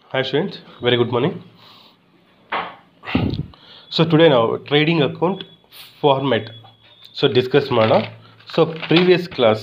Hi students, very good morning. So today now trading account format. So discuss ಮಾಡೋಣ so previous class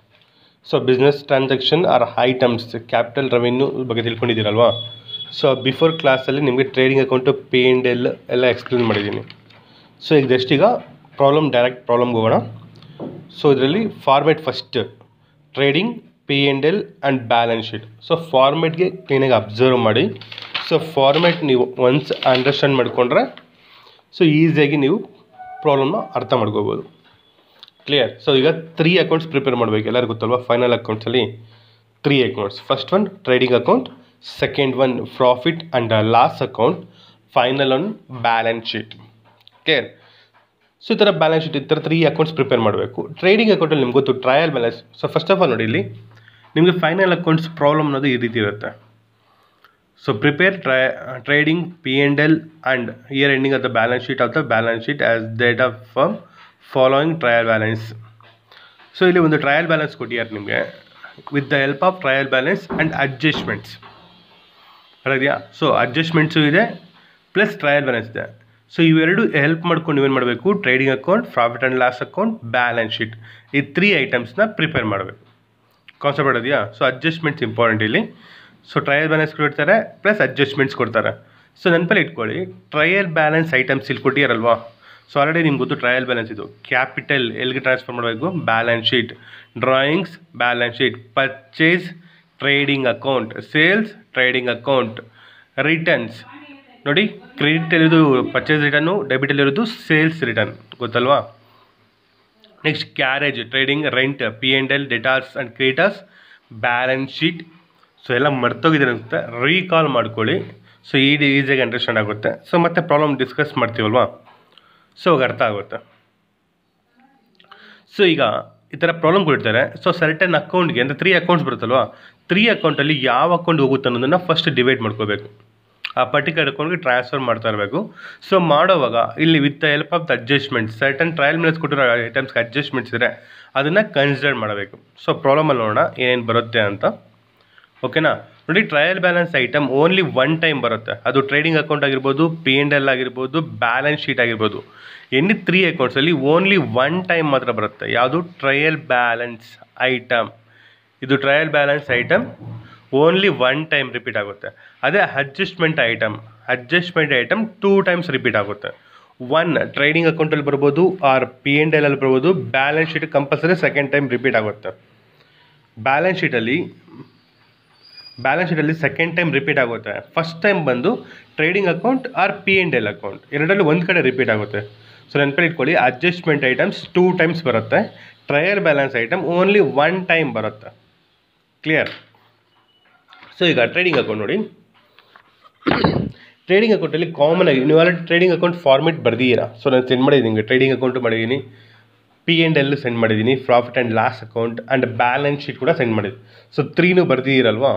so business transaction or items capital revenue ಬಗ್ಗೆ ತಿಳ್ಕೊಂಡಿದ್ದೀರಲ್ವಾ so before ಕ್ಲಾಸಲ್ಲಿ ನಿಮಗೆ trading account P and L ಎಲ್ಲ explain ಮಾಡಿದ್ದೀನಿ so ಈಗ just ಈಗ problem direct ಪ್ರಾಬ್ಲಮ್ಗೆ ಹೋಗೋಣ ಸೊ ಇದರಲ್ಲಿ format first trading P and L and balance sheet so ಫಾರ್ಮೆಟ್ಗೆ ಕ್ಲೀನಾಗಿ ಅಬ್ಸರ್ವ್ ಮಾಡಿ ಸೊ ಫಾರ್ಮೆಟ್ ನೀವು ಒನ್ಸ್ ಅಂಡರ್ಸ್ಟ್ಯಾಂಡ್ ಮಾಡಿಕೊಂಡ್ರೆ ಸೊ ಈಸಿಯಾಗಿ ನೀವು ಪ್ರಾಬ್ಲಮ್ನ ಅರ್ಥ ಮಾಡ್ಕೋಬೋದು ಕ್ಲಿಯರ್ ಸೊ ಈಗ ತ್ರೀ ಅಕೌಂಟ್ಸ್ ಪ್ರಿಪೇರ್ ಮಾಡಬೇಕು ಎಲ್ಲರಿಗೂ ಗೊತ್ತಲ್ವಾ ಫೈನಲ್ ಅಕೌಂಟ್ಸಲ್ಲಿ three accounts first one trading account second one profit and loss account final one balance sheet clear so ಈ ಥರ ಬ್ಯಾಲೆನ್ಸ್ ಶೀಟ್ ಈ ಥರ ತ್ರೀ ಅಕೌಂಟ್ಸ್ ಪ್ರಿಪೇರ್ ಮಾಡಬೇಕು ಟ್ರೇಡಿಂಗ್ ಅಕೌಂಟಲ್ಲಿ ನಿಮ್ಗೆ ಗೊತ್ತು trial balance so first of all ನೋಡಿ ಇಲ್ಲಿ ನಿಮಗೆ ಫೈನಲ್ ಅಕೌಂಟ್ಸ್ ಪ್ರಾಬ್ಲಮ್ ಅನ್ನೋದು ಈ ರೀತಿ ಇರುತ್ತೆ so prepare try trading P and L and year ending of the balance sheet of the balance sheet as date of firm following trial balance so ಇಲ್ಲಿ ಒಂದು trial balance ಕೊಟ್ಟಿದ್ದಾರೆ ನಿಮಗೆ with the help of trial balance and adjustments ಇದೆಯಾ so adjustments ಇದೆ plus trial balance ಇದೆ so ಇವೆರಡು help ಮಾಡ್ಕೊಂಡು ನೀವೇನು ಮಾಡಬೇಕು trading account profit and loss account balance sheet ಈ ತ್ರೀ ಐಟಮ್ಸ್ನ ಪ್ರಿಪೇರ್ ಮಾಡಬೇಕು ಕಾನ್ಸೆಪ್ಟ್ ಇದೆಯಾ ಸೊ ಅಡ್ಜಸ್ಟ್ಮೆಂಟ್ಸ್ ಇಂಪಾರ್ಟೆಂಟ್ ಇಲ್ಲಿ ಸೊ ಟ್ರಯಲ್ ಬ್ಯಾಲೆನ್ಸ್ ಕೊಡ್ತಾರೆ ಪ್ಲಸ್ ಅಡ್ಜಸ್ಟ್ಮೆಂಟ್ಸ್ ಕೊಡ್ತಾರೆ ಸೊ ನೆನಪಲ್ಲಿ ಇಟ್ಕೊಳ್ಳಿ ಟ್ರಯಲ್ ಬ್ಯಾಲೆನ್ಸ್ ಐಟಮ್ಸ್ ಇಲ್ಲಿ ಕೊಟ್ಟಿರಲ್ವಾ ಸೊ ಆಲ್ರೆಡಿ ನಿಮ್ಗೆ ಗೊತ್ತು ಟ್ರಯಲ್ ಬ್ಯಾಲೆನ್ಸ್ ಇದು ಕ್ಯಾಪಿಟಲ್ ಎಲ್ಲಿಗೆ ಟ್ರಾನ್ಸ್ಫರ್ ಮಾಡಬೇಕು balance sheet drawings balance sheet purchase trading account sales trading account returns ನೋಡಿ ಕ್ರೆಡಿಟ್ ಇರೋದು ಪರ್ಚೇಸ್ ರಿಟರ್ನು ಡೆಬಿಟಲ್ಲಿ ಇರೋದು ಸೇಲ್ಸ್ ರಿಟರ್ನ್ ಗೊತ್ತಲ್ವಾ next carriage trading rent P and L debtors and creditors balance sheet so ಎಲ್ಲ ಮರ್ತೋಗಿದ್ರೆ ಅನ್ಸುತ್ತೆ recall ಮಾಡ್ಕೊಳ್ಳಿ so ಈ ಈಸಿಯಾಗಿ ಅಂಡರ್ಸ್ಟ್ಯಾಂಡ್ ಆಗುತ್ತೆ ಸೊ ಮತ್ತೆ ಪ್ರಾಬ್ಲಮ್ ಡಿಸ್ಕಸ್ ಮಾಡ್ತೀವಲ್ವಾ ಸೊ ಅವಾಗ ಅರ್ಥ ಆಗುತ್ತೆ ಸೊ ಈಗ ಈ ಥರ ಪ್ರಾಬ್ಲಮ್ ಕೊಡ್ತಾರೆ ಸೊ ಸರ್ಟನ್ ಅಕೌಂಟ್ಗೆ ಅಂದರೆ ತ್ರೀ ಅಕೌಂಟ್ಸ್ ಬರುತ್ತಲ್ವಾ ತ್ರೀ ಅಕೌಂಟಲ್ಲಿ ಯಾವ ಅಕೌಂಟ್ ಹೋಗುತ್ತೆ ಅನ್ನೋದನ್ನು ಫಸ್ಟ್ ಡಿವೈಡ್ ಮಾಡ್ಕೋಬೇಕು ಆ ಪರ್ಟಿಕ್ಯುಲರ್ ಅಕೌಂಟ್ಗೆ ಟ್ರಾನ್ಸ್ಫರ್ ಮಾಡ್ತಾ ಇರಬೇಕು ಸೊ ಮಾಡೋವಾಗ ಇಲ್ಲಿ with the help of the adjustment certain trial ಮೇಲೆ ಕೊಟ್ಟಿರೋ ಐಟಮ್ಸ್ಗೆ ಅಡ್ಜಸ್ಟ್ಮೆಂಟ್ಸ್ ಇದ್ದರೆ ಅದನ್ನು ಕನ್ಸಿಡರ್ ಮಾಡಬೇಕು ಸೊ ಪ್ರಾಬ್ಲಮಲ್ಲಿ ನೋಡೋಣ ಏನೇನು ಬರುತ್ತೆ ಅಂತ ಓಕೆನಾ ನೋಡಿ trial balance item only one time ಬರುತ್ತೆ ಅದು ಟ್ರೇಡಿಂಗ್ ಅಕೌಂಟ್ ಆಗಿರ್ಬೋದು ಪಿ ಆ್ಯಂಡ್ ಎಲ್ ಆಗಿರ್ಬೋದು ಬ್ಯಾಲೆನ್ಸ್ ಶೀಟ್ ಆಗಿರ್ಬೋದು ಎನಿ ತ್ರೀ ಅಕೌಂಟ್ಸಲ್ಲಿ ಓನ್ಲಿ ಒನ್ ಟೈಮ್ ಮಾತ್ರ ಬರುತ್ತೆ ಯಾವುದು ಟ್ರಯಲ್ ಬ್ಯಾಲೆನ್ಸ್ ಐಟಮ್ ಇದು trial balance item only one time repeat ಆಗುತ್ತೆ ಅದೇ adjustment item adjustment item two times repeat ಆಗುತ್ತೆ ಒನ್ ಟ್ರೇಡಿಂಗ್ ಅಕೌಂಟಲ್ಲಿ ಬರ್ಬೋದು ಆರ್ ಪಿ ಆ್ಯಂಡ್ ಎಲ್ ಅಲ್ಲಿ ಬರ್ಬೋದು balance sheet compulsory second time repeat ಆಗುತ್ತೆ ಬ್ಯಾಲೆನ್ಸ್ ಶೀಟಲ್ಲಿ ಬ್ಯಾಲೆನ್ಸ್ ಶೀಟಲ್ಲಿ ಸೆಕೆಂಡ್ ಟೈಮ್ ರಿಪೀಟ್ ಆಗುತ್ತೆ ಫಸ್ಟ್ ಟೈಮ್ ಬಂದು trading account or P and L account ಎರಡರಲ್ಲಿ ಒಂದು ಕಡೆ ರಿಪೀಟ್ ಆಗುತ್ತೆ ಸೊ ನೆನಪಲ್ಲಿ ಇಟ್ಕೊಳ್ಳಿ ಅಡ್ಜಸ್ಟ್ಮೆಂಟ್ ಐಟಮ್ಸ್ ಟೂ ಟೈಮ್ಸ್ ಬರುತ್ತೆ trial balance item only one time ಬರುತ್ತೆ ಕ್ಲಿಯರ್ ಸೊ ಈಗ ಟ್ರೇಡಿಂಗ್ ಅಕೌಂಟ್ ನೋಡಿ ಟ್ರೇಡಿಂಗ್ ಅಕೌಂಟಲ್ಲಿ ಕಾಮನ್ ಆಗಿ ನೀವು ಆಲ್ರೆಡಿ ಟ್ರೇಡಿಂಗ್ ಅಕೌಂಟ್ ಫಾರ್ಮೆಟ್ ಬರ್ದಿದ್ದೀರಾ ಸೊ ನಾನು ಸೆಂಡ್ ಮಾಡಿದ್ದೀನಿ ನಿಮಗೆ ಟ್ರೇಡಿಂಗ್ ಅಕೌಂಟು ಮಾಡಿದ್ದೀನಿ ಪಿ ಆ್ಯಂಡ್ ಎಲ್ ಸೆಂಡ್ ಮಾಡಿದ್ದೀನಿ profit and loss account and balance sheet ಕೂಡ ಸೆಂಡ್ ಮಾಡಿದ್ದೀನಿ ಸೊ ತ್ರೀನೂ ಬರ್ದಿದ್ದೀರಲ್ವಾ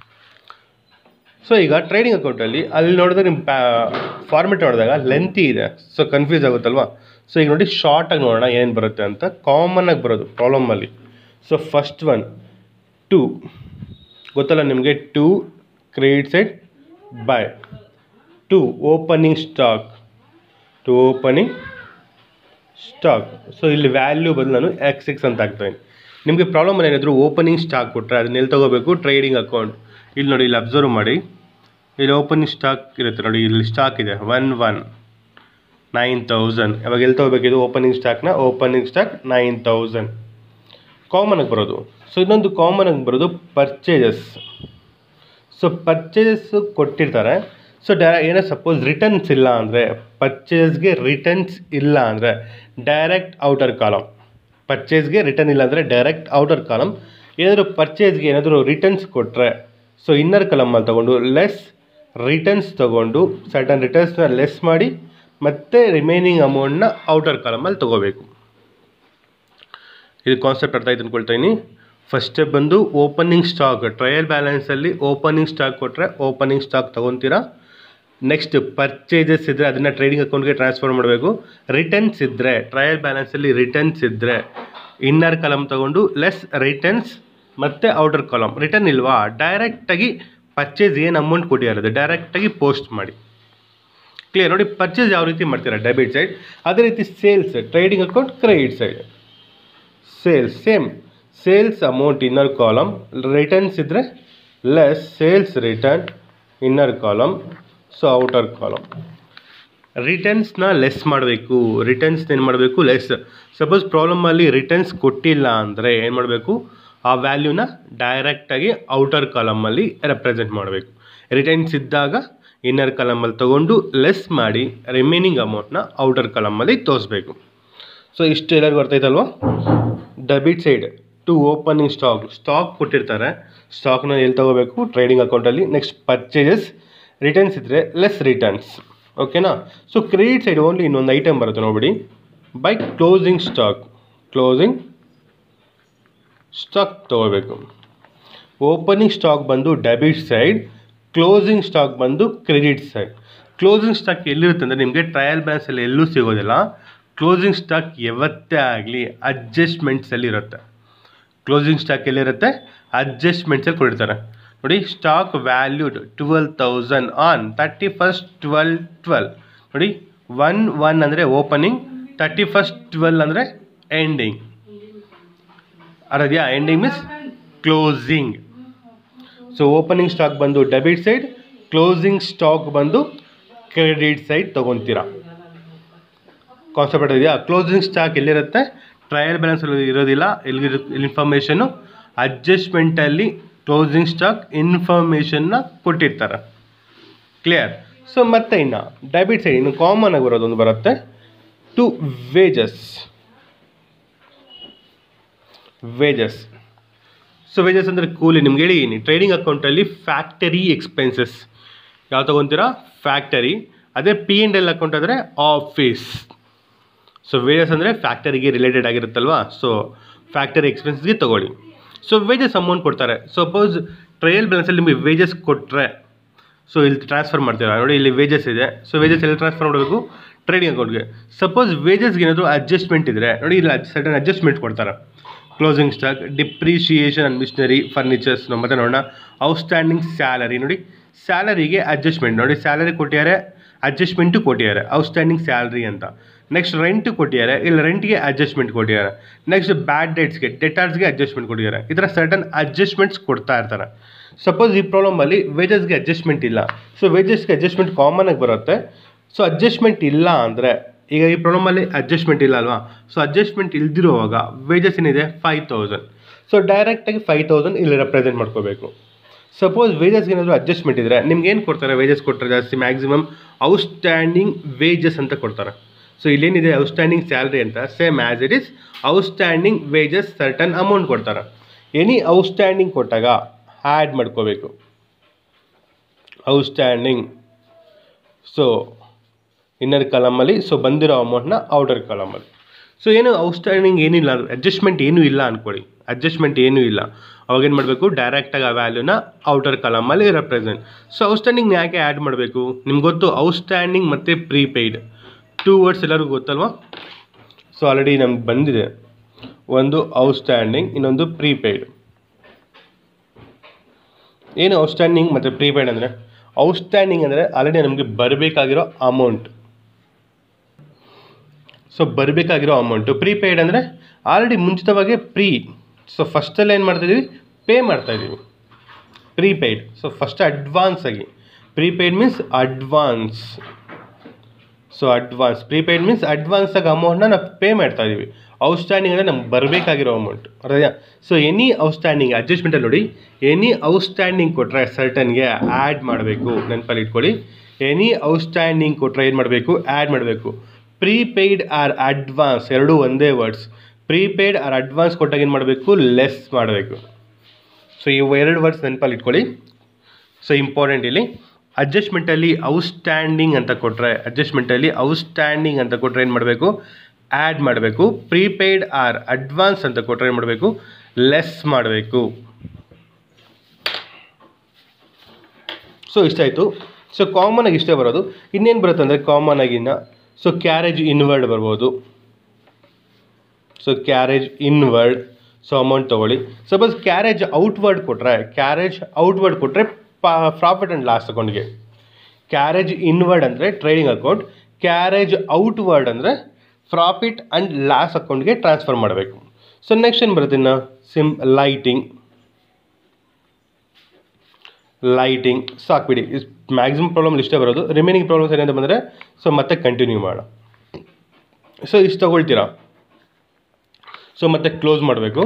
ಸೊ ಈಗ ಟ್ರೇಡಿಂಗ್ ಅಕೌಂಟಲ್ಲಿ ಅಲ್ಲಿ ನೋಡಿದ್ರೆ ನಿಮ್ಮ ಪ್ಯಾ ಫಾರ್ಮೆಟ್ ನೋಡಿದಾಗ ಲೆಂತಿ ಇದೆ ಸೊ ಕನ್ಫ್ಯೂಸ್ ಆಗುತ್ತಲ್ವಾ ಸೊ ಈಗ ನೋಡಿ ಶಾರ್ಟಾಗಿ ನೋಡೋಣ ಏನು ಬರುತ್ತೆ ಅಂತ ಕಾಮನ್ ಆಗಿ ಬರೋದು ಪ್ರಾಬ್ಲಮಲ್ಲಿ ಸೊ ಫಸ್ಟ್ ಒನ್ ಟು ಗೊತ್ತಲ್ಲ ನಿಮಗೆ to credit side by to opening stock to opening stock so ಇಲ್ಲಿ ವ್ಯಾಲ್ಯೂ ಬದಲು ನಾನು ಎಕ್ಸ್ ಎಕ್ಸ್ ಅಂತ ಹಾಕ್ತಾಯಿನಿ ನಿಮಗೆ ಪ್ರಾಬ್ಲಮ್ ಏನಾದರೂ ಓಪನಿಂಗ್ ಸ್ಟಾಕ್ ಕೊಟ್ಟರೆ ಅದನ್ನ ಎಲ್ಲಿ ತೊಗೋಬೇಕು ಟ್ರೇಡಿಂಗ್ ಅಕೌಂಟ್ ಇಲ್ಲಿ ನೋಡಿ ಇಲ್ಲಿ ಅಬ್ಸರ್ವ್ ಮಾಡಿ ಇಲ್ಲಿ ಓಪನಿಂಗ್ ಸ್ಟಾಕ್ ಇರುತ್ತೆ ನೋಡಿ ಇಲ್ಲಿ ಸ್ಟಾಕ್ ಇದೆ ಒನ್ ಒನ್ ನೈನ್ ತೌಸಂಡ್ ಇವಾಗ ಎಲ್ಲಿ ತೊಗೋಬೇಕಿದು ಓಪನಿಂಗ್ ಸ್ಟಾಕ್ನ ಓಪನಿಂಗ್ ಸ್ಟಾಕ್ ನೈನ್ ತೌಸಂಡ್ ಕಾಮನಾಗಿ ಬರೋದು ಸೊ ಇನ್ನೊಂದು ಕಾಮನಾಗಿ ಬರೋದು ಪರ್ಚೇಸಸ್ ಸೊ ಪರ್ಚೇಸಸ್ ಕೊಟ್ಟಿರ್ತಾರೆ ಸೊ ಡೈ ಏನೋ ಸಪೋಸ್ ರಿಟರ್ನ್ಸ್ ಇಲ್ಲ ಅಂದರೆ ಪರ್ಚೇಸ್ಗೆ ರಿಟರ್ನ್ಸ್ ಇಲ್ಲ ಅಂದರೆ ಡೈರೆಕ್ಟ್ ಔಟರ್ ಕಾಲಮ್ ಪರ್ಚೇಸ್ಗೆ ರಿಟರ್ನ್ ಇಲ್ಲ ಅಂದರೆ ಡೈರೆಕ್ಟ್ ಔಟರ್ ಕಾಲಮ್ ಏನಾದರೂ ಪರ್ಚೇಸ್ಗೆ ಏನಾದರೂ ರಿಟರ್ನ್ಸ್ ಕೊಟ್ಟರೆ ಸೊ ಇನ್ನರ್ ಕಾಲಮಲ್ಲಿ ತೊಗೊಂಡು ಲೆಸ್ ರಿಟರ್ನ್ಸ್ ತೊಗೊಂಡು ಸರ್ಟನ್ ರಿಟರ್ನ್ಸ್ನ ಲೆಸ್ ಮಾಡಿ ಮತ್ತೆ ರಿಮೈನಿಂಗ್ ಅಮೌಂಟ್ನ ಔಟರ್ ಕಾಲಮಲ್ಲಿ ತೊಗೋಬೇಕು ಇದು ಕಾನ್ಸೆಪ್ಟ್ ಅರ್ಥ ಆಯ್ತು ಅಂದ್ಕೊಳ್ತೀನಿ ಫಸ್ಟ್ ಸ್ಟೆಪ್ ಬಂದು ಓಪನಿಂಗ್ ಸ್ಟಾಕ್ ಟ್ರಯಲ್ ಬ್ಯಾಲೆನ್ಸಲ್ಲಿ ಓಪನಿಂಗ್ ಸ್ಟಾಕ್ ಕೊಟ್ಟರೆ ಓಪನಿಂಗ್ ಸ್ಟಾಕ್ ತೊಗೊತೀರಾ ನೆಕ್ಸ್ಟ್ ಪರ್ಚೇಸಸ್ ಇದ್ದರೆ ಅದನ್ನು ಟ್ರೇಡಿಂಗ್ ಅಕೌಂಟ್ಗೆ ಟ್ರಾನ್ಸ್ಫರ್ ಮಾಡಬೇಕು ರಿಟರ್ನ್ಸ್ ಇದ್ದರೆ ಟ್ರಯಲ್ ಬ್ಯಾಲೆನ್ಸಲ್ಲಿ ರಿಟರ್ನ್ಸ್ ಇದ್ದರೆ ಇನ್ನರ್ ಕಾಲಮ್ ತೊಗೊಂಡು ಲೆಸ್ ರಿಟರ್ನ್ಸ್ ಮತ್ತು ಔಟರ್ ಕಾಲಮ್ ರಿಟರ್ನ್ ಇಲ್ವಾ ಡೈರೆಕ್ಟಾಗಿ ಪರ್ಚೇಸ್ ಏನು ಅಮೌಂಟ್ ಕೊಟ್ಟಿರೋದು ಡೈರೆಕ್ಟಾಗಿ ಪೋಸ್ಟ್ ಮಾಡಿ ಕ್ಲಿಯರ್ ನೋಡಿ ಪರ್ಚೇಸ್ ಯಾವ ರೀತಿ ಮಾಡ್ತೀರಾ ಡೆಬಿಟ್ ಸೈಡ್ ಅದೇ ರೀತಿ sales trading account credit side sales same sales amount inner column returns ಇದ್ದರೆ less sales return inner column so outer column ರಿಟರ್ನ್ಸ್ನ ಲೆಸ್ ಮಾಡಬೇಕು ರಿಟರ್ನ್ಸ್ ಏನು ಮಾಡಬೇಕು ಲೆಸ್ ಸಪೋಸ್ ಪ್ರಾಬ್ಲಮಲ್ಲಿ ರಿಟರ್ನ್ಸ್ ಕೊಟ್ಟಿಲ್ಲ ಅಂದರೆ ಏನು ಮಾಡಬೇಕು ಆ ವ್ಯಾಲ್ಯೂನ ಡೈರೆಕ್ಟಾಗಿ ಔಟರ್ ಕಾಲಮಲ್ಲಿ ರೆಪ್ರೆಸೆಂಟ್ ಮಾಡಬೇಕು ರಿಟರ್ನ್ಸ್ ಇದ್ದಾಗ ಇನ್ನರ್ ಕಾಲಮಲ್ಲಿ ತೊಗೊಂಡು ಲೆಸ್ ಮಾಡಿ ರಿಮೈನಿಂಗ್ ಅಮೌಂಟ್ನ ಔಟರ್ ಕಾಲಮಲ್ಲಿ ತೋರಿಸ್ಬೇಕು ಸೊ ಇಷ್ಟು ಎಲ್ಲರಿಗೂ ಅರ್ಥೈತಲ್ವಾ debit side to opening stock stock ಕೊಟ್ಟಿರ್ತಾರೆ ಸ್ಟಾಕ್ನ ಎಲ್ಲಿ ತೊಗೋಬೇಕು ಟ್ರೇಡಿಂಗ್ ಅಕೌಂಟಲ್ಲಿ ನೆಕ್ಸ್ಟ್ ಪರ್ಚೇಸಸ್ ರಿಟರ್ನ್ಸ್ ಇದ್ದರೆ ಲೆಸ್ ರಿಟರ್ನ್ಸ್ ಓಕೆನಾ ಸೊ ಕ್ರೆಡಿಟ್ ಸೈಡ್ ಓನ್ಲಿ ಇನ್ನೊಂದು ಐಟಮ್ ಬರುತ್ತೆ ನೋಡ್ಬಿಡಿ by closing stock closing stock ತೊಗೋಬೇಕು ಓಪನಿಂಗ್ ಸ್ಟಾಕ್ ಬಂದು ಡೆಬಿಟ್ ಸೈಡ್ ಕ್ಲೋಸಿಂಗ್ ಸ್ಟಾಕ್ ಬಂದು ಕ್ರೆಡಿಟ್ ಸೈಡ್ ಕ್ಲೋಸಿಂಗ್ ಸ್ಟಾಕ್ ಎಲ್ಲಿರುತ್ತೆ ಅಂದರೆ ನಿಮಗೆ ಟ್ರಯಲ್ ಬ್ಯಾಲೆನ್ಸಲ್ಲಿ ಎಲ್ಲೂ ಸಿಗೋದಿಲ್ಲ ಕ್ಲೋಸಿಂಗ್ ಸ್ಟಾಕ್ ಯಾವತ್ತೇ ಆಗಲಿ ಅಡ್ಜಸ್ಟ್ಮೆಂಟ್ಸಲ್ಲಿ ಇರುತ್ತೆ ಕ್ಲೋಸಿಂಗ್ ಸ್ಟಾಕ್ ಎಲ್ಲಿರುತ್ತೆ ಅಡ್ಜಸ್ಟ್ಮೆಂಟ್ಸಲ್ಲಿ ಕೊಟ್ಟಿರ್ತಾರೆ ನೋಡಿ stock valued twelve thousand on thirty first twelve twelve ನೋಡಿ ಒನ್ ಒನ್ ಅಂದರೆ ಓಪನಿಂಗ್ ತರ್ಟಿ ಫಸ್ಟ್ ಟ್ವೆಲ್ ಅಂದರೆ ಎಂಡಿಂಗ್ ಅರದ್ಯಾ ending means closing so opening stock ಬಂದು ಡೆಬಿಟ್ ಸೈಡ್ ಕ್ಲೋಸಿಂಗ್ ಸ್ಟಾಕ್ ಬಂದು ಕ್ರೆಡಿಟ್ ಸೈಡ್ ತೊಗೊತೀರಾ ಕಾನ್ಸೆಪ್ಟ್ ಇದೆಯಾ ಕ್ಲೋಸಿಂಗ್ ಸ್ಟಾಕ್ ಎಲ್ಲಿರುತ್ತೆ trial balance ಇರೋದಿಲ್ಲ ಎಲ್ಲಿರು ಇನ್ಫಾರ್ಮೇಷನು ಅಡ್ಜಸ್ಟ್ಮೆಂಟಲ್ಲಿ ಕ್ಲೋಸಿಂಗ್ ಸ್ಟಾಕ್ ಇನ್ಫಾರ್ಮೇಷನ್ನ ಕೊಟ್ಟಿರ್ತಾರೆ ಕ್ಲಿಯರ್ ಸೊ ಮತ್ತೆ ಇನ್ನು ಡೆಬಿಟ್ ಸೈಡ್ ಇನ್ನು ಕಾಮನ್ ಆಗಿ ಬರೋದೊಂದು ಬರುತ್ತೆ to wages wages so wages ಅಂದರೆ ಕೂಲಿ ನಿಮ್ಗೆ ಹೇಳಿದ್ದೀನಿ ಟ್ರೇಡಿಂಗ್ ಅಕೌಂಟಲ್ಲಿ ಫ್ಯಾಕ್ಟರಿ ಎಕ್ಸ್ಪೆನ್ಸಸ್ ಯಾವ ತೊಗೊತೀರಾ ಫ್ಯಾಕ್ಟರಿ ಅದೇ ಪಿ ಎಂಡ್ ಎಲ್ ಅಕೌಂಟ್ ಅಂದರೆ ಆಫೀಸ್ ಸೊ ವೇಜಸ್ ಅಂದರೆ ಫ್ಯಾಕ್ಟರಿಗೆ ರಿಲೇಟೆಡ್ ಆಗಿರುತ್ತಲ್ವಾ ಸೊ ಫ್ಯಾಕ್ಟರಿ ಎಕ್ಸ್ಪೆನ್ಸ್ಗೆ ತೊಗೊಳ್ಳಿ ಸೊ ವೇಜಸ್ ಅಮೌಂಟ್ ಕೊಡ್ತಾರೆ ಸಪೋಸ್ ಟ್ರಯಲ್ ಬ್ಯಾಲೆನ್ಸಲ್ಲಿ ನಿಮಗೆ ವೇಜಸ್ ಕೊಟ್ಟರೆ ಸೊ ಇಲ್ಲಿ ಟ್ರಾನ್ಸ್ಫರ್ ಮಾಡ್ತೀರಾ ನೋಡಿ ಇಲ್ಲಿ ವೇಜಸ್ ಇದೆ ಸೊ ವೇಜಸ್ ಎಲ್ಲಿ ಟ್ರಾನ್ಸ್ಫರ್ ಮಾಡಬೇಕು ಟ್ರೇಡಿಂಗ್ ಅಕೌಂಟ್ಗೆ ಸಪೋಸ್ ವೇಜಸ್ಗೆ ಏನಾದರೂ ಅಡ್ಜಸ್ಟ್ಮೆಂಟ್ ಇದ್ದರೆ ನೋಡಿ ಇಲ್ಲಿ ಸಡನ್ ಅಡ್ಜಸ್ಟ್ಮೆಂಟ್ ಕೊಡ್ತಾರೆ closing stock depreciation and machinery furnitures ಮತ್ತೆ ನೋಡೋಣ ಔಟ್ಸ್ಟ್ಯಾಂಡಿಂಗ್ ಸ್ಯಾಲರಿ ನೋಡಿ ಸ್ಯಾಲರಿಗೆ ಅಡ್ಜಸ್ಟ್ಮೆಂಟ್ ನೋಡಿ ಸ್ಯಾಲರಿ ಕೊಟ್ಟಿದ್ದಾರೆ ಅಡ್ಜಸ್ಟ್ಮೆಂಟು ಕೊಟ್ಟಿದ್ದಾರೆ ಔಟ್ಸ್ಟ್ಯಾಂಡಿಂಗ್ ಸ್ಯಾಲ್ರಿ ಅಂತ ನೆಕ್ಸ್ಟ್ ರೆಂಟ್ ಕೊಟ್ಟಿದ್ದಾರೆ ಇಲ್ಲಿ ರೆಂಟ್ಗೆ ಅಡ್ಜಸ್ಟ್ಮೆಂಟ್ ಕೊಟ್ಟಿದ್ದಾರೆ ನೆಕ್ಸ್ಟ್ ಬ್ಯಾಡ್ ಡೇಟ್ಸ್ಗೆ ಡೆಟಾರ್ಸ್ಗೆ ಅಡ್ಜಸ್ಟ್ಮೆಂಟ್ ಕೊಟ್ಟಿದ್ದಾರೆ ಈ ಥರ ಸರ್ಟನ್ ಅಡ್ಜಸ್ಟ್ಮೆಂಟ್ಸ್ ಕೊಡ್ತಾ ಇರ್ತಾರೆ ಸಪೋಸ್ ಈ ಪ್ರಾಬ್ಲಮಲ್ಲಿ ವೇಜಸ್ಗೆ ಅಡ್ಜಸ್ಟ್ಮೆಂಟ್ ಇಲ್ಲ ಸೊ ವೇಜಸ್ಗೆ ಅಡ್ಜಸ್ಟ್ಮೆಂಟ್ ಕಾಮನ್ ಆಗಿ ಬರುತ್ತೆ ಸೊ ಅಡ್ಜಸ್ಟ್ಮೆಂಟ್ ಇಲ್ಲ ಅಂದರೆ ಈಗ ಈ ಪ್ರಾಬ್ಲಮಲ್ಲಿ ಅಡ್ಜಸ್ಟ್ಮೆಂಟ್ ಇಲ್ಲ ಅಲ್ವಾ ಸೊ ಅಡ್ಜಸ್ಟ್ಮೆಂಟ್ ಇಲ್ದಿರುವಾಗ ವೇಜಸ್ ಏನಿದೆ ಫೈವ್ ತೌಸಂಡ್ ಸೊ ಡೈರೆಕ್ಟಾಗಿ ಫೈವ್ ತೌಸಂಡ್ ಇಲ್ಲಿ ರೆಪ್ರೆಸೆಂಟ್ ಮಾಡ್ಕೋಬೇಕು ಸಪೋಸ್ ವೇಜಸ್ಗೆ ಏನಾದರೂ ಅಡ್ಜಸ್ಟ್ಮೆಂಟ್ ಇದ್ದರೆ ನಿಮ್ಗೆ ಏನು ಕೊಡ್ತಾರೆ ವೇಜಸ್ ಕೊಟ್ಟರೆ ಜಾಸ್ತಿ ಮ್ಯಾಕ್ಸಿಮಮ್ ಔಟ್ಸ್ಟ್ಯಾಂಡಿಂಗ್ ವೇಜಸ್ ಅಂತ ಕೊಡ್ತಾರೆ ಸೊ ಇಲ್ಲೇನಿದೆ ಔಟ್ಸ್ಟ್ಯಾಂಡಿಂಗ್ ಸ್ಯಾಲ್ರಿ ಅಂತ same as it is outstanding wages certain amount ಕೊಡ್ತಾರೆ ಎನಿ ಔಟ್ಸ್ಟ್ಯಾಂಡಿಂಗ್ ಕೊಟ್ಟಾಗ ಆ್ಯಡ್ ಮಾಡ್ಕೋಬೇಕು ಔಟ್ಸ್ಟ್ಯಾಂಡಿಂಗ್ ಸೊ ಇನ್ನರ್ ಕಾಲಮಲ್ಲಿ ಸೊ ಬಂದಿರೋ ಅಮೌಂಟ್ನ ಔಟರ್ ಕಾಲಮಲ್ಲಿ ಸೊ ಏನು ಔಟ್ಸ್ಟ್ಯಾಂಡಿಂಗ್ ಏನಿಲ್ಲ ಅಡ್ಜಸ್ಟ್ಮೆಂಟ್ ಏನೂ ಇಲ್ಲ ಅಂದ್ಕೊಳ್ಳಿ ಅಡ್ಜಸ್ಟ್ಮೆಂಟ್ ಏನೂ ಇಲ್ಲ ಅವಾಗ ಏನು ಮಾಡಬೇಕು ಡೈರೆಕ್ಟಾಗಿ ಆ ವ್ಯಾಲ್ಯೂನ ಔಟರ್ ಕಾಲಮಲ್ಲಿ ರೆಪ್ರೆಸೆಂಟ್ ಸೊ ಔಟ್ಸ್ಟ್ಯಾಂಡಿಂಗ್ ಯಾಕೆ ಆ್ಯಡ್ ಮಾಡಬೇಕು ನಿಮ್ಗೆ ಗೊತ್ತು ಔಟ್ಸ್ಟ್ಯಾಂಡಿಂಗ್ ಮತ್ತು ಪ್ರೀಪೇಯ್ಡ್ ಟೂ ವರ್ಡ್ಸ್ ಎಲ್ಲರಿಗೂ ಗೊತ್ತಲ್ವಾ ಸೊ ಆಲ್ರೆಡಿ ನಮ್ಗೆ ಬಂದಿದೆ ಒಂದು ಔಟ್ಸ್ಟ್ಯಾಂಡಿಂಗ್ ಇನ್ನೊಂದು ಪ್ರೀಪೇಯ್ಡ್ ಏನು ಔಟ್ಸ್ಟ್ಯಾಂಡಿಂಗ್ ಮತ್ತು ಪ್ರೀಪೇಯ್ಡ್ ಅಂದರೆ ಔಟ್ಸ್ಟ್ಯಾಂಡಿಂಗ್ ಅಂದರೆ ಆಲ್ರೆಡಿ ನಮಗೆ ಬರಬೇಕಾಗಿರೋ ಅಮೌಂಟ್ ಸೊ ಬರಬೇಕಾಗಿರೋ ಅಮೌಂಟು ಪ್ರೀಪೇಯ್ಡ್ ಅಂದರೆ ಆಲ್ರೆಡಿ ಮುಂಚಿತವಾಗಿ ಪ್ರೀ ಸೊ ಫಸ್ಟಲ್ಲಿ ಏನು ಮಾಡ್ತಾಯಿದ್ದೀವಿ ಪೇ ಮಾಡ್ತಾಯಿದ್ದೀವಿ ಪ್ರೀಪೇಯ್ಡ್ ಸೊ ಫಸ್ಟ್ ಅಡ್ವಾನ್ಸ್ ಆಗಿ prepaid means advance so advance prepaid means advance ಆಗಿ ಅಮೌಂಟ್ನ ನಾವು ಪೇ ಮಾಡ್ತಾ ಇದ್ದೀವಿ ಔಟ್ಸ್ಟ್ಯಾಂಡಿಂಗ್ ಅಂದರೆ ನಮ್ಗೆ ಬರಬೇಕಾಗಿರೋ ಅಮೌಂಟ್ ಅರ್ಥ ಸೊ ಎನಿ ಔಟ್ಸ್ಟ್ಯಾಂಡಿಂಗ್ ಅಡ್ಜಸ್ಟ್ಮೆಂಟಲ್ಲಿ ನೋಡಿ ಎನಿ ಔಟ್ಸ್ಟ್ಯಾಂಡಿಂಗ್ ಕೊಟ್ಟರೆ ಸರ್ಟನ್ಗೆ ಆ್ಯಡ್ ಮಾಡಬೇಕು ನೆನಪಲ್ಲಿ ಇಟ್ಕೊಳ್ಳಿ ಎನಿ ಔಟ್ಸ್ಟ್ಯಾಂಡಿಂಗ್ ಕೊಟ್ಟರೆ ಏನು ಮಾಡಬೇಕು ಆ್ಯಡ್ ಮಾಡಬೇಕು ಪ್ರೀಪೇಯ್ಡ್ ಆರ್ ಅಡ್ವಾನ್ಸ್ ಎರಡೂ ಒಂದೇ ವರ್ಡ್ಸ್ ಪ್ರೀಪೇಯ್ಡ್ ಆರ್ ಅಡ್ವಾನ್ಸ್ ಕೊಟ್ಟಾಗ ಏನು ಮಾಡಬೇಕು ಲೆಸ್ ಮಾಡಬೇಕು ಸೊ ಇವು ಎರಡು ವರ್ಡ್ಸ್ ನೆನಪಲ್ಲಿ ಇಟ್ಕೊಳ್ಳಿ ಸೊ ಇಂಪಾರ್ಟೆಂಟ್ ಇಲ್ಲಿ ಅಡ್ಜಸ್ಟ್ಮೆಂಟಲ್ಲಿ ಔಟ್ಸ್ಟ್ಯಾಂಡಿಂಗ್ ಅಂತ ಕೊಟ್ಟರೆ ಅಡ್ಜಸ್ಟ್ಮೆಂಟಲ್ಲಿ ಔಟ್ಸ್ಟ್ಯಾಂಡಿಂಗ್ ಅಂತ ಕೊಟ್ಟರೆ ಏನು ಮಾಡಬೇಕು ಆ್ಯಡ್ ಮಾಡಬೇಕು ಪ್ರೀಪೇಯ್ಡ್ ಆರ್ ಅಡ್ವಾನ್ಸ್ ಅಂತ ಕೊಟ್ಟರೆ ಏನು ಮಾಡಬೇಕು ಲೆಸ್ ಮಾಡಬೇಕು ಸೊ ಇಷ್ಟಾಯಿತು ಸೊ ಕಾಮನ್ ಆಗಿ ಇಷ್ಟೇ ಬರೋದು ಇನ್ನೇನು ಬರುತ್ತೆ ಅಂದರೆ ಕಾಮನ್ ಆಗಿನ ಸೊ ಕ್ಯಾರೇಜ್ ಇನ್ವರ್ಡ್ ಬರ್ಬೋದು so carriage inward so amount ತೊಗೊಳ್ಳಿ ಸಪೋಸ್ ಕ್ಯಾರೇಜ್ ಔಟ್ವರ್ಡ್ ಕೊಟ್ಟರೆ ಕ್ಯಾರೇಜ್ ಔಟ್ವರ್ಡ್ ಕೊಟ್ಟರೆ ಪ್ರಾಫಿಟ್ ಆ್ಯಂಡ್ ಲಾಸ್ ಅಕೌಂಟ್ಗೆ ಕ್ಯಾರೇಜ್ ಇನ್ವರ್ಡ್ ಅಂದರೆ ಟ್ರೇಡಿಂಗ್ ಅಕೌಂಟ್ ಕ್ಯಾರೇಜ್ ಔಟ್ವರ್ಡ್ ಅಂದರೆ ಪ್ರಾಫಿಟ್ ಆ್ಯಂಡ್ ಲಾಸ್ ಅಕೌಂಟ್ಗೆ ಟ್ರಾನ್ಸ್ಫರ್ ಮಾಡಬೇಕು ಸೊ ನೆಕ್ಸ್ಟ್ ಏನು ಬರುತ್ತೆ ಇನ್ನು ಸಿಮ್ ಲೈಟಿಂಗ್ ಲೈಟಿಂಗ್ ಸಾಕ್ಬಿಡಿ ಇಸ್ ಮ್ಯಾಕ್ಸಿಮಮ್ ಪ್ರಾಬ್ಲಮ್ ಇಷ್ಟೇ ಬರೋದು ರಿಮೈನಿಂಗ್ ಪ್ರಾಬ್ಲಮ್ಸ್ ಏನಂತ ಬಂದರೆ ಸೊ ಮತ್ತೆ ಕಂಟಿನ್ಯೂ ಮಾಡ ಸೊ ಇಷ್ಟು ತಗೊಳ್ತೀರಾ ಸೊ ಮತ್ತೆ ಕ್ಲೋಸ್ ಮಾಡಬೇಕು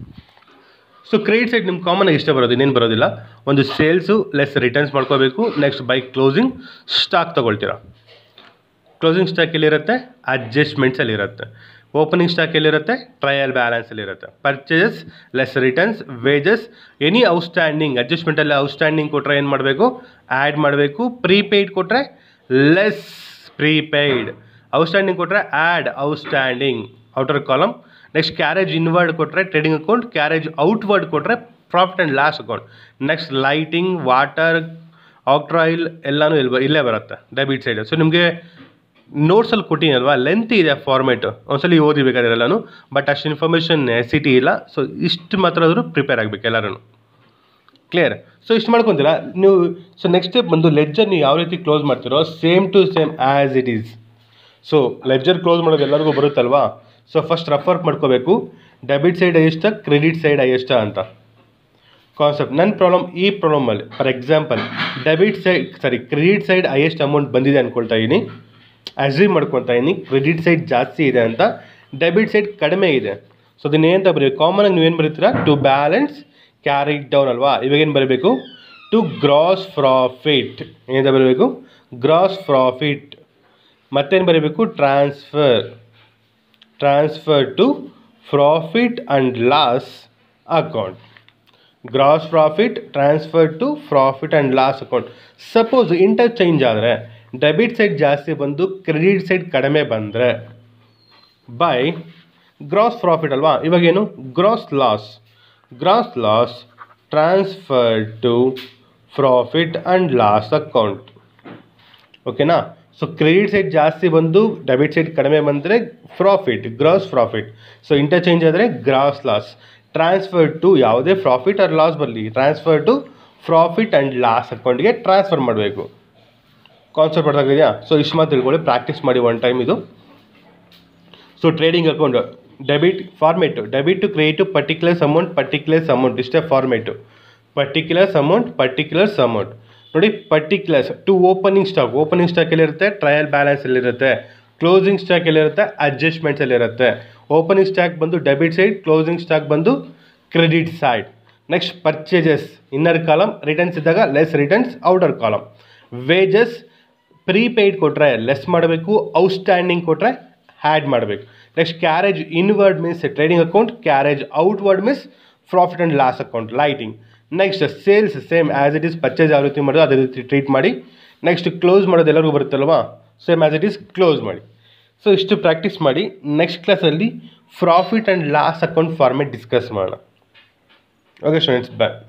ಸೊ ಕ್ರೆಡಿಟ್ ಸೈಡ್ ನಿಮ್ಗೆ ಕಾಮನ್ ಆಗಿ ಇಷ್ಟ ಬರೋದು ಇನ್ನೇನು ಬರೋದಿಲ್ಲ ಒಂದು ಸೇಲ್ಸು ಲೆಸ್ ರಿಟರ್ನ್ಸ್ ಮಾಡ್ಕೋಬೇಕು ನೆಕ್ಸ್ಟ್ ಬೈ ಕ್ಲೋಸಿಂಗ್ ಸ್ಟಾಕ್ ತೊಗೊಳ್ತೀರಾ ಕ್ಲೋಸಿಂಗ್ ಸ್ಟಾಕ್ ಎಲ್ಲಿರುತ್ತೆ ಅಡ್ಜಸ್ಟ್ಮೆಂಟ್ಸಲ್ಲಿ ಇರುತ್ತೆ ಓಪನಿಂಗ್ ಸ್ಟಾಕ್ ಎಲ್ಲಿರುತ್ತೆ ಟ್ರಯಲ್ ಬ್ಯಾಲೆನ್ಸಲ್ಲಿ ಇರುತ್ತೆ purchases less returns wages any outstanding ಅಡ್ಜಸ್ಟ್ಮೆಂಟಲ್ಲಿ ಔಟ್ಸ್ಟ್ಯಾಂಡಿಂಗ್ ಕೊಟ್ಟರೆ ಏನು ಮಾಡಬೇಕು ಆ್ಯಡ್ ಮಾಡಬೇಕು ಪ್ರೀಪೇಯ್ಡ್ ಕೊಟ್ಟರೆ ಲೆಸ್ ಪ್ರೀಪೇಯ್ಡ್ ಔಟ್ಸ್ಟ್ಯಾಂಡಿಂಗ್ ಕೊಟ್ಟರೆ add outstanding outer column next carriage inward ಕೊಟ್ಟರೆ ಟ್ರೇಡಿಂಗ್ ಅಕೌಂಟ್ ಕ್ಯಾರೇಜ್ ಔಟ್ವರ್ಡ್ ಕೊಟ್ಟರೆ profit and loss account next lighting water octroi ಎಲ್ಲನೂ ಇಲ್ಲಿ ಇಲ್ಲೇ ಬರುತ್ತೆ ಡೆಬಿಟ್ ಸೈಡ್ ಸೊ ನಿಮಗೆ ನೋಟ್ಸಲ್ಲಿ ಕೊಟ್ಟಿನಲ್ವಾ ಲೆಂತ್ ಇದೆ ಫಾರ್ಮೇಟ್ ಒಂದ್ಸಲಿ ಓದಿಬೇಕಾದ್ರೆ ಎಲ್ಲನೂ ಬಟ್ ಅಷ್ಟು ಇನ್ಫಾರ್ಮೇಷನ್ ಟಿ ಇಲ್ಲ ಸೊ ಇಷ್ಟು ಮಾತ್ರ ಆದರೂ ಪ್ರಿಪೇರ್ ಆಗಬೇಕು ಎಲ್ಲರೂ ಕ್ಲಿಯರ್ ಸೊ ಇಷ್ಟು ಮಾಡ್ಕೊತೀರಾ ನೀವು ಸೊ ನೆಕ್ಸ್ಟ್ ಸ್ಟೆಪ್ ಬಂದು ಲೆಜ್ಜರ್ ನೀವು ಯಾವ ರೀತಿ ಕ್ಲೋಸ್ ಮಾಡ್ತೀರೋ same to same as it is so ledger close ಮಾಡೋದು ಎಲ್ಲರಿಗೂ ಬರುತ್ತಲ್ವಾ ಸೊ ಫಸ್ಟ್ ರಫ್ ವರ್ಕ್ ಮಾಡ್ಕೋಬೇಕು ಡೆಬಿಟ್ ಸೈಡ್ ಎಷ್ಟ ಕ್ರೆಡಿಟ್ ಸೈಡ್ ಎಷ್ಟ ಅಂತ ಕಾನ್ಸೆಪ್ಟ್ ನನ್ನ ಪ್ರಾಬ್ಲಮ್ ಈ ಪ್ರಾಬ್ಲಮಲ್ಲಿ for example debit side sorry credit side highest amount ಬಂದಿದೆ ಅಂದ್ಕೊಳ್ತಾ ಇದ್ದೀನಿ ಅಸ್ಯೂಮ್ ಮಾಡ್ಕೊತಾ ಇದ್ದೀನಿ ಕ್ರೆಡಿಟ್ ಸೈಡ್ ಜಾಸ್ತಿ ಇದೆ ಅಂತ ಡೆಬಿಟ್ ಸೈಡ್ ಕಡಿಮೆ ಇದೆ ಸೊ ಅದನ್ನ ಏನಂತ ಬರೀಬೇಕು ಕಾಮನಾಗಿ ನೀವೇನು ಬರೀತೀರಾ ಟು ಬ್ಯಾಲೆನ್ಸ್ ಕ್ಯಾರಿ ಡೌನ್ ಅಲ್ವಾ ಇವಾಗೇನು ಬರಬೇಕು ಟು ಗ್ರಾಸ್ ಪ್ರಾಫಿಟ್ ಏನಂತ ಬರಬೇಕು ಗ್ರಾಸ್ ಪ್ರಾಫಿಟ್ ಮತ್ತೇನು ಬರೀಬೇಕು transfer transfer to profit and loss account gross profit transfer to profit and loss account suppose interchange ಆದರೆ ಡೆಬಿಟ್ ಸೈಡ್ ಜಾಸ್ತಿ ಬಂದು ಕ್ರೆಡಿಟ್ ಸೈಡ್ ಕಡಿಮೆ ಬಂದರೆ ಬೈ ಗ್ರಾಸ್ ಪ್ರಾಫಿಟ್ ಅಲ್ವಾ ಇವಾಗೇನು gross loss gross loss transfer to profit and loss account ಓಕೆನಾ so credit side ಜಾಸ್ತಿ ಬಂದು ಡೆಬಿಟ್ ಸೈಡ್ ಕಡಿಮೆ ಬಂದರೆ profit gross profit so interchange ಆದರೆ ಗ್ರಾಸ್ ಲಾಸ್ ಟ್ರಾನ್ಸ್ಫರ್ ಟು ಯಾವುದೇ ಪ್ರಾಫಿಟ್ ಆರ್ ಲಾಸ್ ಬರಲಿ transfer to profit and loss ಅಕೌಂಟ್ಗೆ transfer ಮಾಡಬೇಕು ಕಾನ್ಸೆಪ್ಟ್ ಅರ್ಥ ಆಗಿದೆಯಾ ಸೊ ಇಷ್ಟು ಮಾತು ತಿಳ್ಕೊಳ್ಳಿ ಪ್ರಾಕ್ಟೀಸ್ ಮಾಡಿ ಒನ್ ಟೈಮ್ ಇದು so trading account debit format debit to create particulars amount particulars amount ಇಷ್ಟೇ format particulars amount particulars amount ನೋಡಿ particulars to opening stock opening stock ಎಲ್ಲಿರುತ್ತೆ ಟ್ರಯಲ್ ಬ್ಯಾಲೆನ್ಸ್ ಎಲ್ಲಿರುತ್ತೆ ಕ್ಲೋಸಿಂಗ್ ಸ್ಟಾಕ್ ಎಲ್ಲಿರುತ್ತೆ ಅಡ್ಜಸ್ಟ್ಮೆಂಟ್ಸ್ ಎಲ್ಲಿರುತ್ತೆ opening stock ಬಂದು debit side closing stock ಬಂದು credit side next purchases inner column returns ಇದ್ದಾಗ less returns outer column wages prepaid ಕೊಟ್ಟರೆ less ಮಾಡಬೇಕು outstanding ಕೊಟ್ಟರೆ ಹ್ಯಾಡ್ ಮಾಡಬೇಕು next carriage inward means trading account carriage outward means profit and loss account lighting next sales same as it is purchase ಯಾವ ರೀತಿ ಮಾಡೋದು ಅದೇ ರೀತಿ ಟ್ರೀಟ್ ಮಾಡಿ ನೆಕ್ಸ್ಟ್ ಕ್ಲೋಸ್ ಮಾಡೋದು ಎಲ್ಲರಿಗೂ ಬರುತ್ತಲ್ವಾ same as it is close ಮಾಡಿ ಸೊ ಇಷ್ಟು ಪ್ರಾಕ್ಟೀಸ್ ಮಾಡಿ ನೆಕ್ಸ್ಟ್ ಕ್ಲಾಸಲ್ಲಿ profit and loss account format discuss ಮಾಡೋಣ ಓಕೆ ಸ್ಟೂಡೆಂಟ್ಸ್ ಬಾಯ್